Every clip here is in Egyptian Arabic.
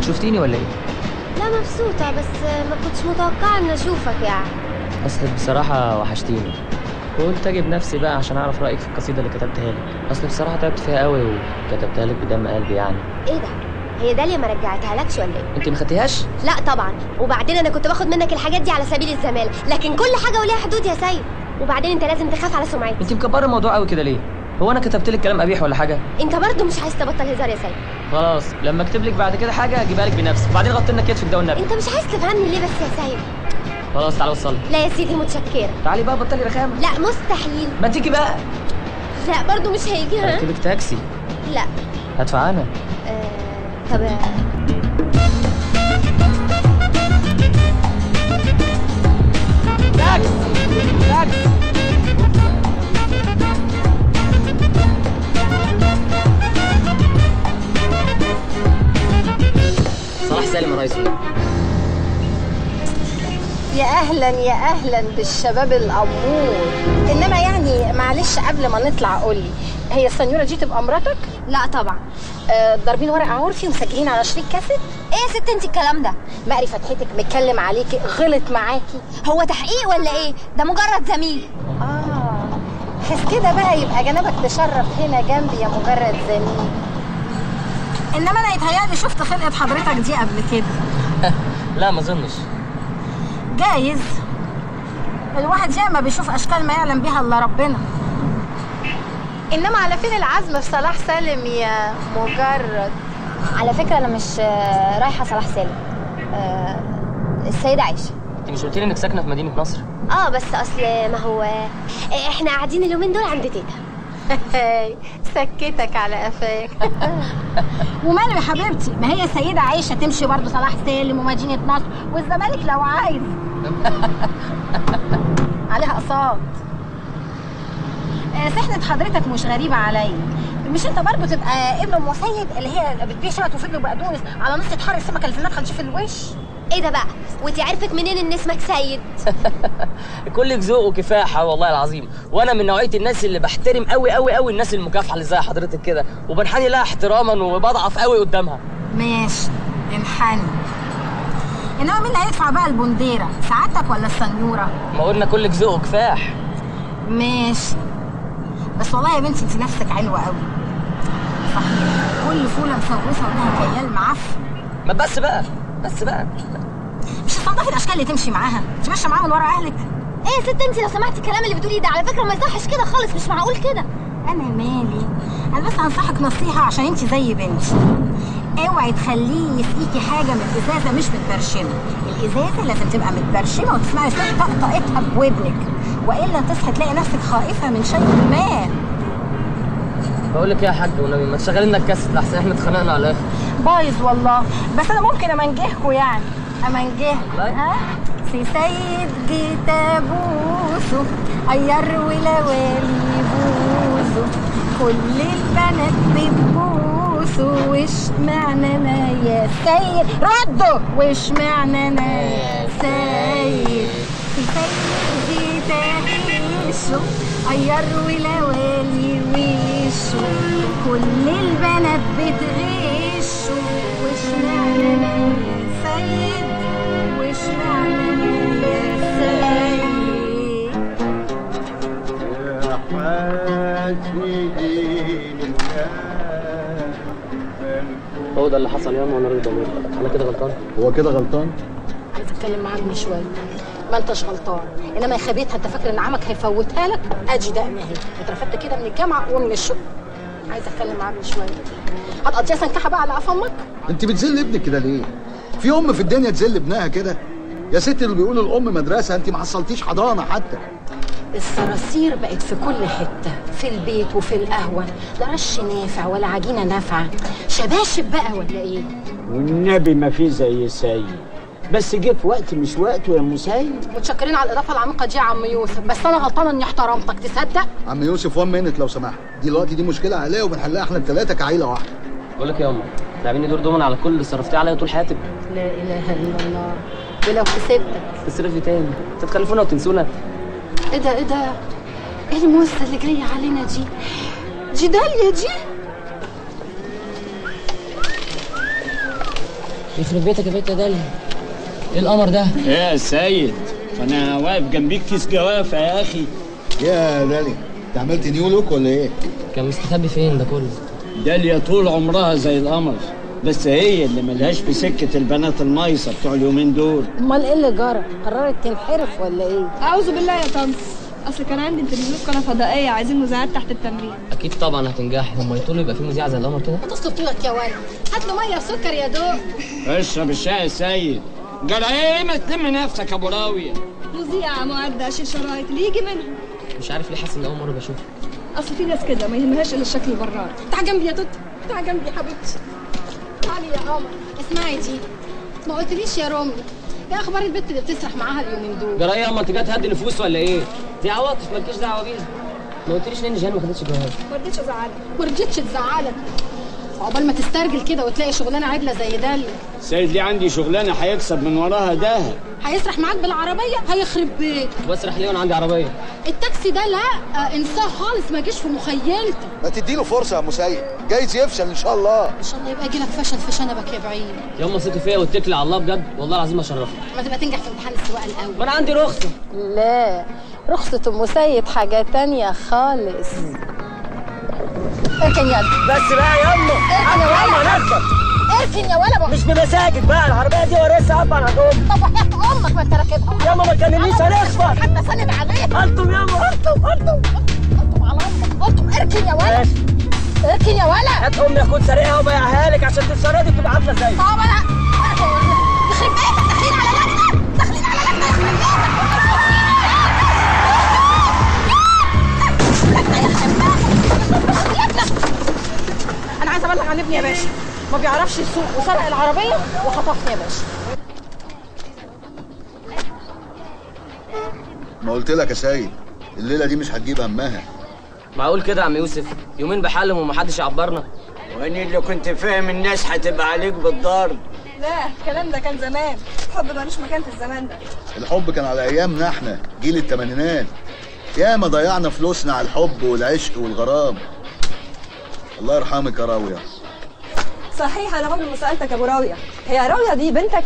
شفتيني ولا ايه لا مبسوطة بس ما كنتش متوقعة ان اشوفك يعني اصل بصراحه وحشتيني قلت اجيب نفسي بقى عشان اعرف رايك في القصيده اللي كتبتها لك اصل بصراحه تعبت فيها قوي وكتبتها لك بدم قلبي يعني ايه ده هي داليا ما رجعتها لكش ولا ايه انت ما خدتيهاش لا طبعا وبعدين انا كنت باخد منك الحاجات دي على سبيل الزمالة لكن كل حاجة وليها حدود يا سيد وبعدين انت لازم تخاف على سمعتي انت مكبره الموضوع قوي كده ليه هو انا كتبت لك كلام قبيح ولا حاجه انت برضه مش عايز تبطل هزار يا سيد خلاص لما اكتب لك بعد كده حاجه اجيبها لك بنفسي بعدين غطي لنا كتفك ده والنبي انت مش عايز تفهمني ليه بس يا سيد خلاص تعالى وصلي لا يا سيدي متشكرة تعالي بقى بطلي رخامه لا مستحيل ما تيجي بقى لا برضه مش هيجي ها اركبك تاكسي لا هدفع انا آه... طب تاكسي تاكسي صلاح سالم يا ريس يا اهلا يا اهلا بالشباب الامور انما يعني معلش قبل ما نطلع قول لي هي السنيوره دي تبقى مراتك لا طبعا آه، ضاربين ورق عرفي ومسجلين على شريك كاسيت ايه يا ست انت الكلام ده مقري فتحتك متكلم عليكي غلط معاكي هو تحقيق ولا ايه ده مجرد زميل اه حس كده بقى يبقى جنبك تشرف هنا جنبي يا مجرد زميل انما انا يتهيألي شفت خلقه حضرتك دي قبل كده لا ما اظنش جايز الواحد ياما بيشوف اشكال ما يعلم بيها الا ربنا انما على فين العزم في صلاح سالم يا مجرد على فكره انا مش آه، رايحه صلاح سالم آه، السيده عائشه انت مش قلت لي انك ساكنه في مدينه نصر اه بس اصل ما هو آه، احنا قاعدين اليومين دول عند تيتا سكتك على قفاك وماله يا حبيبتي ما هي سيدة عايشة تمشي برضو صلاح سالم ومدينة نصر والزمالك لو عايز عليها قصاد آه، سحنة حضرتك مش غريبة عليا مش انت برضو تبقى ابن ام سيد اللي هي بتبيع شبت وفجل وبقدونس على نص حار السمكة اللي في المدخل دي في الوش ايه ده بقى وانت عرفت منين ان اسمك سيد كلك ذوق وكفاحه والله العظيم وانا من نوعيه الناس اللي بحترم قوي قوي قوي الناس المكافحه اللي زي حضرتك كده وبنحني لها احتراما وبضعف قوي قدامها ماشي انحني انما مين اللي هيدفع بقى البنديرة سعادتك ولا السنيورة ما قلنا كلك ذوق وكفاح ماشي بس والله يا بنتي انت نفسك حلوه قوي صحيح كل فوله مسوسه ولها كيال معفن ما بس بقى بس بقى مش هتنضفي الاشكال اللي تمشي معاها مش ماشيه معاها من ورا اهلك ايه يا ست انت لو سمعتي الكلام اللي بتقوليه ده على فكره ما يصحش كده خالص مش معقول كده انا مالي انا بس هنصحك نصيحه عشان انت زي بنتي اوعي تخليه يسقيكي حاجه من الازازه مش متبرشمه الازازه لازم تبقى متبرشمه وتسمعي صوت طقطقتها بودنك والا تصحي تلاقي نفسك خائفه من شيء ما بقول لك ايه يا حاج والنبي ما تشغلي لنا الكاسيت لحسن احنا اتخانقنا على الاخر بايظ والله بس انا ممكن امنجهكوا يعني امنجه لا. ها سي سيد جيت ابوسه اير ولوالي بوزه كل البنات بتبوسه وش معنى انا يا سيد ردوا وش معنى انا يا سيد سي سيد جيت ابوسه اير ولوالي وشه كل البنات بتغشه وش معنى انا يا سيد وش معنى انا يا سيد هو ده اللي حصل ياما وانا راجل ضمير انا كده غلطان هو كده غلطان عايز اتكلم معاه من شويه ما انتش غلطان انما يا خبيتها انت فاكر ان عمك هيفوتها لك ادي دقن اهي اترفدت كده من الجامعه ومن الشغل عايز اتكلم معاه من شويه هتقضيها سنكحه بقى على قف امك انت بتذل ابنك كده ليه في ام في الدنيا تذل ابنها كده يا ست اللي بيقول الام مدرسه انت ما حصلتيش حضانه حتى الصراصير بقت في كل حته في البيت وفي القهوه لا رش نافع ولا عجينه نافعه شباشب بقى ولا ايه والنبي ما في زي سيد بس جه في وقت مش وقته يا مسيد متشكرين على الاضافه العميقه دي يا عم يوسف بس انا غلطانه اني احترمتك تصدق عم يوسف وان منت لو سمحت دلوقتي دي مشكله عائليه وبنحلها احنا الثلاثه كعيله واحده بقول لك يا ياما تلعبيني دور دومن على كل اللي صرفتيه عليا طول حياتك لا اله الا الله ولو كسبتك تصرفي تاني تتخلفونا وتنسونا ايه ده ايه ده ايه الموزه اللي جايه علينا دي دي داليا دي يخرب بيتك يا بنت يا داليا ايه القمر ده ايه يا سيد انا واقف جنبيك كيس جوافه يا اخي يا دالي انت عملت نيو لوك ولا ايه؟ كان مستخبي فين ده كله داليا طول عمرها زي القمر بس هي اللي ملهاش في سكه البنات المايصه بتوع اليومين دول امال ايه اللي جرى قررت تنحرف ولا ايه اعوذ بالله يا طنط اصل كان عندي انترفيو في قناه فضائيه عايزين مذيعات تحت التمرين اكيد طبعا هتنجح هم يطولوا يبقى في مذيع زي القمر كده هتصلب طولك يا ولد هات له ميه وسكر يا دوق اشرب الشاي يا سيد جرى ايه ما تلم نفسك يا ابو راويه مذيعه معدة شيل شرايط اللي يجي منها مش عارف ليه حاسس ان اول مره بشوفه اصل في ناس كده ما يهمهاش الا الشكل البرار تعال جنبي يا توت تعال جنبي يا حبيبتي تعالي يا قمر اسمعي دي ما قلتليش يا رامي ايه اخبار البت اللي بتسرح معاها اليومين دول جرى ايه يا اما انت جاي تهدي نفوس ولا ايه دي عواطف مالكيش دعوه بيها ما قلتليش ليه ان جيهان ما خدتش جواز ما رضيتش ازعلك ما رضيتش تزعلك عقبال ما تسترجل كده وتلاقي شغلانه عدله زي داليا سيد ليه عندي شغلانه هيكسب من وراها دهب هيسرح معاك بالعربيه هيخرب بيت بسرح ليه وانا عندي عربيه التاكسي ده لا آه، انساه خالص ما جيش في مخيلتك ما تديله فرصه يا مسيد جايز يفشل ان شاء الله ان شاء الله يبقى يجيلك فشل في شنبك يا بعيد يا اما ثقي فيا واتكلي على الله بجد والله العظيم اشرفك ما تبقى تنجح في امتحان السواقه الاول ما انا عندي رخصه لا رخصة ام سيد حاجة تانية خالص اركن يا بس بقى يا اما اركن يا ولد اركن يا ولد مش بمساجد بقى العربيه دي ورثها ابا عن هدوم طب وحياة امك ما انت راكبها ياما ما تكلمنيش هنخبط حتى سند عليها انتم ياما انتم انتم انتم على امك انتم اركن يا ولد ماشي اركن يا ولد هات امي اكون سريعه وبيعها لك عشان تتشردي دي بتبقى عامله زي طب انا يخرب بيتك داخلين على لجنة داخلين على لجنة يخرب بيتك انا عايزه ابلغ عن ابني يا باشا ما بيعرفش يسوق وسرق العربيه وخطفني يا باشا ما قلت لك يا سيد الليله دي مش هتجيب همها معقول كده يا عم يوسف يومين بحلم ومحدش يعبرنا واني اللي كنت فاهم الناس هتبقى عليك بالضرب لا الكلام ده كان زمان الحب ملوش مكان في الزمان ده الحب كان على ايامنا احنا جيل الثمانينات ياما ضيعنا فلوسنا على الحب والعشق والغرام الله يرحمك يا راويه صحيح انا عمري ما سالتك يا ابو راويه هي راويه دي بنتك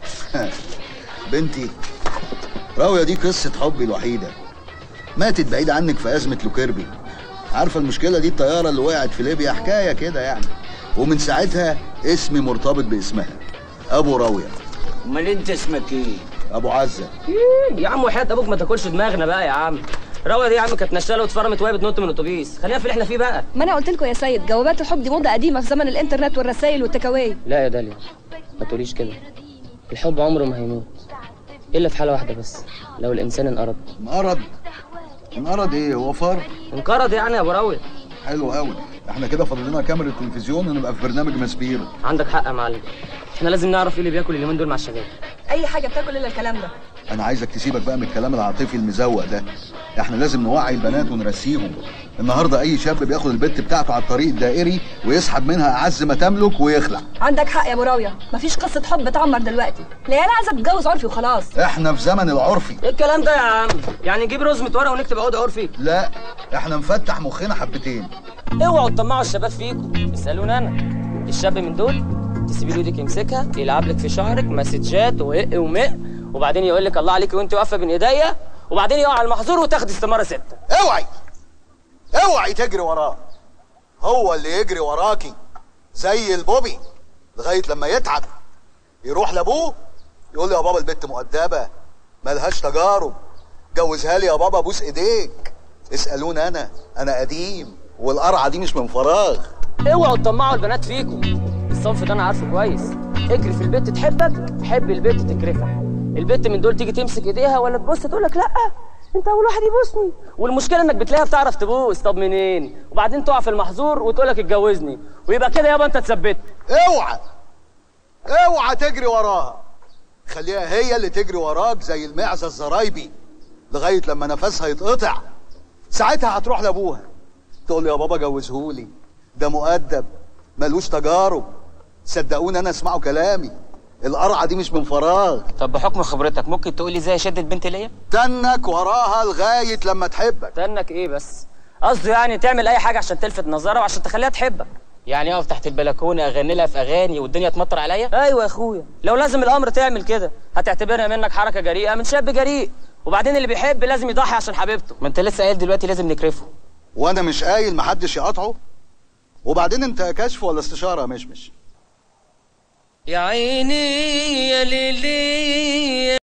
بنتي راوية دي قصة حبي الوحيدة ماتت بعيد عنك في أزمة لوكيربي عارفة المشكلة دي الطيارة اللي وقعت في ليبيا حكاية كده يعني ومن ساعتها اسمي مرتبط باسمها أبو راوية امال انت اسمك ايه أبو عزة يا عم وحياة ابوك ما تاكلش دماغنا بقى يا عم راوية دي يا عم كانت نشاله واتفرمت وهي بتنط من الاتوبيس خلينا في اللي احنا فيه بقى ما انا قلت لكم يا سيد جوابات الحب دي موضه قديمه في زمن الانترنت والرسائل والتكاوي لا يا داليا ما تقوليش كده الحب عمره ما هيموت الا في حاله واحده بس لو الانسان انقرض انقرض انقرض إيه هو فار انقرض يعني يا ابو راوية حلو قوي احنا كده فاضل لنا كاميرا التلفزيون ونبقى في برنامج ماسبيرو عندك حق يا معلم احنا لازم نعرف ايه اللي بياكل اليومين دول مع الشباب اي حاجه بتاكل الا الكلام ده انا عايزك تسيبك بقى من الكلام العاطفي المزوق ده احنا لازم نوعي البنات ونرسيهم النهارده اي شاب بياخد البت بتاعته على الطريق الدائري ويسحب منها اعز ما تملك ويخلع عندك حق يا ابو راويه مفيش قصه حب تعمر دلوقتي العيال عايزه تتجوز عرفي وخلاص احنا في زمن العرفي ايه الكلام ده يا عم يعني نجيب رزمة ورقة ونكتب عقد عرفي لا احنا نفتح مخنا حبتين اوعوا تطمعوا الشباب فيكم اسالوني انا الشاب من دول تسيبي له ايدك يمسكها يلعب لك في شعرك مسجات وهق ومق وبعدين يقول لك الله عليك وانت واقفه بين ايديا وبعدين يقع على المحظور وتاخد استماره سته اوعي اوعي تجري وراه هو اللي يجري وراكي زي البوبي لغايه لما يتعب يروح لابوه يقول له يا بابا البت مؤدبه ملهاش تجارب جوزها لي يا بابا بوس ايديك اسالوني انا انا قديم والقرعه دي مش من فراغ اوعوا تطمعوا البنات فيكم الصنف ده انا عارفه كويس اجري في البيت تحبك حب البيت تكرفك البت من دول تيجي تمسك ايديها ولا تبص تقول لك لا انت اول واحد يبوسني والمشكله انك بتلاقيها بتعرف تبوس طب منين وبعدين تقع في المحظور وتقول لك اتجوزني ويبقى كده يابا انت اتثبت اوعى اوعى تجري وراها خليها هي اللي تجري وراك زي المعزه الزرايبي لغايه لما نفسها يتقطع ساعتها هتروح لابوها تقول له يا بابا جوزهولي ده مؤدب ملوش تجارب صدقوني انا اسمعوا كلامي القرعه دي مش من فراغ طب بحكم خبرتك ممكن تقول لي ازاي شدت بنت ليا تنك وراها لغايه لما تحبك تنك ايه بس قصده يعني تعمل اي حاجه عشان تلفت نظرها وعشان تخليها تحبك يعني اقف تحت البلكونه اغني لها في اغاني والدنيا تمطر عليا ايوه يا اخويا لو لازم الامر تعمل كده هتعتبرها منك حركه جريئه من شاب جريء وبعدين اللي بيحب لازم يضحي عشان حبيبته ما انت لسه قايل دلوقتي لازم نكرفه وانا مش قايل محدش يقاطعه وبعدين انت كشف ولا استشاره يا مشمش يا عيني يا ليلي